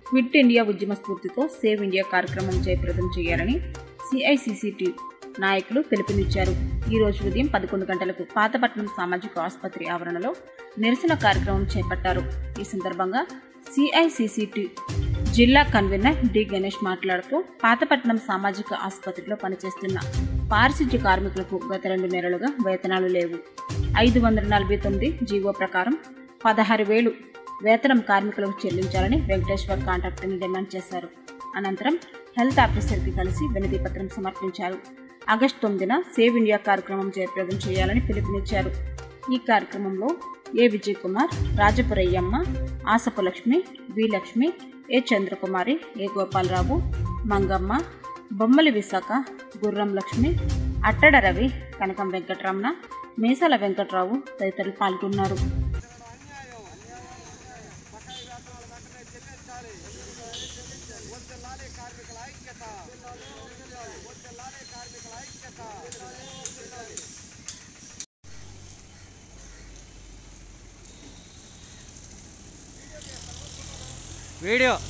quit India ఉద్యమ స్ఫూర్తితో save India కార్యక్రమం జయప్రదం చేయాలని సిఐసిసిటి నాయకులు పిలుపునిచ్చారు ఈ రోజు ఉదయం పదకొండు గంటలకు పాతపట్నం సామాజిక ఆసుపత్రి ఆవరణలో నిరసన కార్యక్రమం చేపట్టారు ఈ సందర్భంగా సిఐసిసిటి జిల్లా కన్వీనర్ డి గణేష్ మాట్లాడుతూ పాతపట్నం సామాజిక ఆసుపత్రిలో పనిచేస్తున్న పారిశుధ్య కార్మికులకు గత రెండు నెలలుగా వేతనాలు లేవు ఐదు వందల నలభై తొమ్మిది జీవో ప్రకారం పదహారు వేలు వేతనం కార్మికులకు చెల్లించాలని వెంకటేశ్వర్ కాంట్రాక్టర్ని డిమాండ్ చేశారు అనంతరం హెల్త్ ఆఫీసర్కి కలిసి వినతి పత్రం సమర్పించారు ఆగస్టు తొమ్మిదిన సేవ్ ఇండియా కార్యక్రమం జయప్రదం చేయాలని పిలుపునిచ్చారు ఈ కార్యక్రమంలో ఏ విజయ్ కుమార్ రాజపురయ్యమ్మ ఆసపు లక్ష్మి వి లక్ష్మి ఏ చంద్రకుమారి ఏ గోపాలరావు మంగమ్మ బొమ్మలి విశాఖ గుర్రం లక్ష్మి అట్టడ రవి కనకం వెంకటరమణ మీసాల వెంకట్రావు తదితరులు పాల్గొన్నారు వీడియో